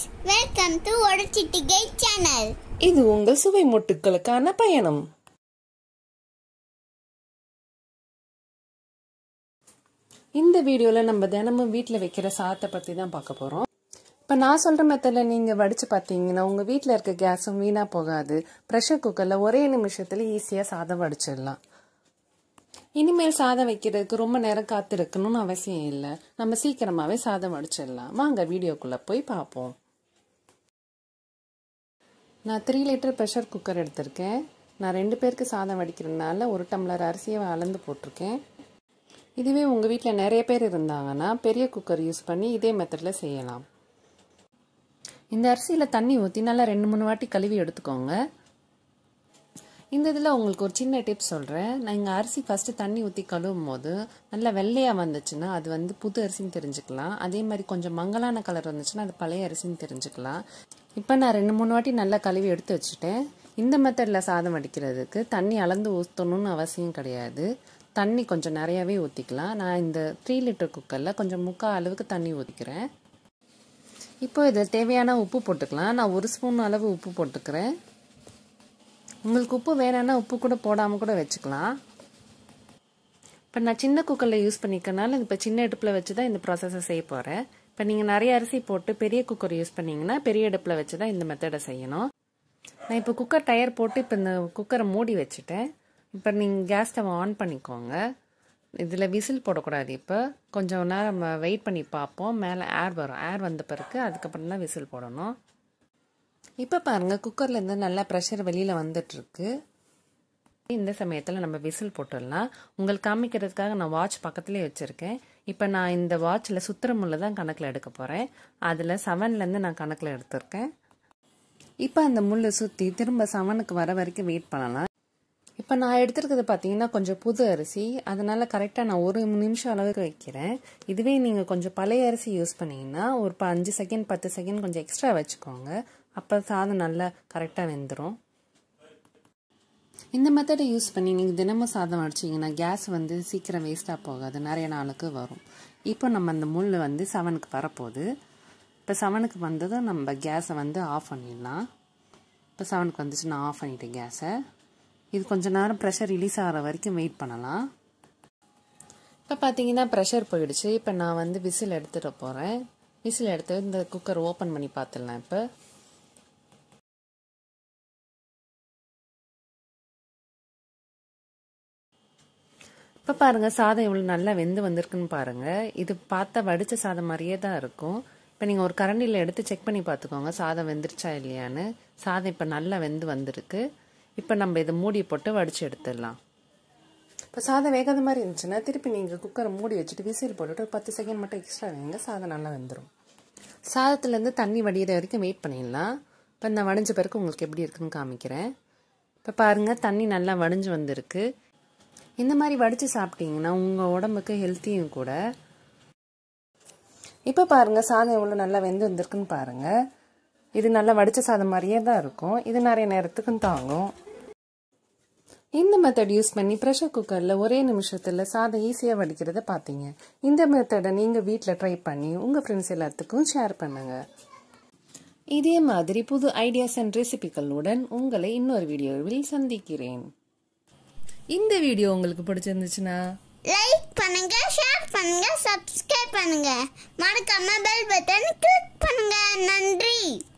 friends welcome to ஒரு சிட்டிகை channel இது உங்கள் சுவை மொட்டுக்களுக்கான பயணம் இந்த வீடியோவில் நம்ம தினமும் வீட்டில் வைக்கிற சாதத்தை பற்றி தான் பார்க்க போகிறோம் இப்போ நான் சொல்கிற மெத்தடில் நீங்கள் வடித்து பார்த்தீங்கன்னா உங்கள் வீட்டில் இருக்க கேஸும் வீணாக போகாது ப்ரெஷர் குக்கரில் ஒரே நிமிஷத்தில் ஈஸியாக சாதம் வடிச்சிடலாம் இனிமேல் சாதம் வைக்கிறதுக்கு ரொம்ப நேரம் காத்திருக்கணும்னு அவசியம் இல்லை நம்ம சீக்கிரமாகவே சாதம் வடிச்சிடலாம் வாங்க வீடியோக்குள்ளே போய் பார்ப்போம் நான் த்ரீ லிட்டர் ப்ரெஷர் குக்கர் எடுத்திருக்கேன் நான் ரெண்டு பேருக்கு சாதம் வடிக்கிறதுனால ஒரு டம்ளர் அரிசியை அளந்து போட்டிருக்கேன் இதுவே உங்கள் வீட்டில் நிறைய பேர் இருந்தாங்கன்னா பெரிய குக்கர் யூஸ் பண்ணி இதே மெத்தடில் செய்யலாம் இந்த அரிசியில் தண்ணி ஊற்றி நல்லா ரெண்டு மூணு வாட்டி கழுவி எடுத்துக்கோங்க இந்த இதில் உங்களுக்கு ஒரு சின்ன டிப்ஸ் சொல்கிறேன் நான் இங்கே அரிசி ஃபஸ்ட்டு தண்ணி ஊற்றி கழுவும் போது நல்லா வெள்ளையாக வந்துச்சுன்னா அது வந்து புது அரிசின்னு தெரிஞ்சுக்கலாம் அதே மாதிரி கொஞ்சம் மங்கலான கலர் வந்துச்சுன்னா அது பழைய அரிசின்னு தெரிஞ்சுக்கலாம் இப்போ நான் ரெண்டு மூணு வாட்டி நல்லா கழுவி எடுத்து வச்சுட்டேன் இந்த மெத்தடில் சாதம் வடிக்கிறதுக்கு தண்ணி அளந்து ஊற்றணும்னு அவசியம் கிடையாது தண்ணி கொஞ்சம் நிறையாவே ஊற்றிக்கலாம் நான் இந்த த்ரீ லிட்டர் குக்கரில் கொஞ்சம் முக்கால் அளவுக்கு தண்ணி ஊற்றிக்கிறேன் இப்போ இதில் தேவையான உப்பு போட்டுக்கலாம் நான் ஒரு ஸ்பூன் அளவு உப்பு போட்டுக்கிறேன் உங்களுக்கு உப்பு வேணும்னா உப்பு கூட போடாமல் கூட வச்சுக்கலாம் இப்போ நான் சின்ன குக்கரில் யூஸ் பண்ணிக்கனால இப்போ சின்ன அடுப்பில் வச்சு தான் இந்த ப்ராசஸை செய்ய போகிறேன் இப்போ நீங்கள் நிறைய அரிசி போட்டு பெரிய குக்கர் யூஸ் பண்ணிங்கன்னா பெரிய அடுப்பில் வச்சு தான் இந்த மெத்தடை செய்யணும் நான் இப்போ குக்கர் டயர் போட்டு இப்போ இந்த குக்கரை மூடி வச்சுட்டேன் இப்போ நீங்கள் கேஸ் ஸ்டவ் ஆன் பண்ணிக்கோங்க இதில் விசில் போடக்கூடாது இப்போ கொஞ்சம் நேரம் நம்ம வெயிட் பண்ணி பார்ப்போம் மேலே ஏர் வரும் ஏர் வந்த பிறகு அதுக்கப்புறம் தான் விசில் போடணும் இப்போ பாருங்கள் குக்கர்லேருந்து நல்லா ப்ரெஷர் வெளியில் வந்துட்டுருக்கு இந்த சமயத்தில் நம்ம விசில் போட்டுடலாம் உங்களுக்கு காமிக்கிறதுக்காக நான் வாட்ச் பக்கத்துலேயே வச்சுருக்கேன் இப்போ நான் இந்த வாட்சில் சுத்திர முள்ள தான் கணக்கில் எடுக்க போகிறேன் அதில் செவன்லேருந்து நான் கணக்கில் எடுத்திருக்கேன் இப்போ அந்த முள் சுற்றி திரும்ப செவனுக்கு வர வரைக்கும் வெயிட் பண்ணலாம் இப்போ நான் எடுத்துருக்கிறது பார்த்தீங்கன்னா கொஞ்சம் புது அரிசி அதனால் கரெக்டாக நான் ஒரு நிமிஷம் அளவுக்கு வைக்கிறேன் இதுவே நீங்கள் கொஞ்சம் பழைய அரிசி யூஸ் பண்ணிங்கன்னா ஒரு அஞ்சு செகண்ட் பத்து செகண்ட் கொஞ்சம் எக்ஸ்ட்ரா வச்சுக்கோங்க அப்போ சாதம் நல்லா கரெக்டாக வெந்துடும் இந்த மெத்தடை யூஸ் பண்ணி நீங்கள் தினமும் சாதம் அடிச்சிங்கன்னா கேஸ் வந்து சீக்கிரம் வேஸ்ட்டாக போகாது நிறைய நாளுக்கு வரும் இப்போ நம்ம அந்த முள் வந்து செவனுக்கு வரப்போகுது இப்போ செவனுக்கு வந்ததும் நம்ம கேஸை வந்து ஆஃப் பண்ணிடலாம் இப்போ செவனுக்கு வந்துச்சு நான் ஆஃப் பண்ணிட்டேன் கேஸை இது கொஞ்சம் நேரம் ப்ரெஷர் ரிலீஸ் ஆகிற வரைக்கும் வெயிட் பண்ணலாம் இப்போ பார்த்தீங்கன்னா ப்ரெஷர் போயிடுச்சு இப்போ நான் வந்து விசில் எடுத்துகிட்டு போகிறேன் விசில் எடுத்து இந்த குக்கர் ஓப்பன் பண்ணி பார்த்துடலாம் இப்போ இப்போ பாருங்கள் சாதம் எவ்வளோ நல்லா வெந்து வந்திருக்குன்னு பாருங்கள் இது பார்த்தா வடித்த சாதம் மாதிரியே தான் இருக்கும் இப்போ நீங்கள் ஒரு கரண்டியில் எடுத்து செக் பண்ணி பார்த்துக்கோங்க சாதம் வெந்துருச்சா இல்லையான்னு சாதம் இப்போ நல்லா வெந்து வந்திருக்கு இப்போ நம்ம இதை மூடி போட்டு வடித்து எடுத்துடலாம் இப்போ சாதம் வேகாத மாதிரி இருந்துச்சுன்னா திருப்பி நீங்கள் குக்கரை மூடி வச்சுட்டு விசில் போட்டுட்டு ஒரு பத்து செகண்ட் மட்டும் எக்ஸ்ட்ரா வைங்க சாதம் நல்லா வெந்துடும் சாதத்துலேருந்து தண்ணி வடிகிற வரைக்கும் வெயிட் பண்ணிடலாம் இப்போ இந்த வடிஞ்ச பிறகு உங்களுக்கு எப்படி இருக்குன்னு காமிக்கிறேன் இப்போ பாருங்கள் தண்ணி நல்லா வடிஞ்சு வந்திருக்கு இந்த மாதிரி வடித்து சாப்பிட்டீங்கன்னா உங்கள் உடம்புக்கு ஹெல்த்தியும் கூட இப்போ பாருங்கள் சாதம் எவ்வளோ நல்லா வெந்து வந்திருக்குன்னு பாருங்கள் இது நல்லா வடித்த சாதம் மாதிரியே தான் இருக்கும் இது நிறைய நேரத்துக்கும் தாங்கும் இந்த மெத்தட் யூஸ் பண்ணி ப்ரெஷர் குக்கரில் ஒரே நிமிஷத்தில் சாதம் ஈஸியாக வடிக்கிறத பார்த்தீங்க இந்த மெத்தடை நீங்கள் வீட்டில் ட்ரை பண்ணி உங்கள் ஃப்ரெண்ட்ஸ் எல்லாத்துக்கும் ஷேர் பண்ணுங்கள் இதே மாதிரி புது ஐடியாஸ் அண்ட் ரெசிபிகளுடன் உங்களை இன்னொரு வீடியோவில் சந்திக்கிறேன் இந்த வீடியோ உங்களுக்கு பிடிச்சிருந்துச்சுன்னா லைக் பண்ணுங்க ஷேர் பண்ணுங்க சப்ஸ்கிரைப் பண்ணுங்க மறக்காம பெல் பட்டன் கிளிக் பண்ணுங்க நன்றி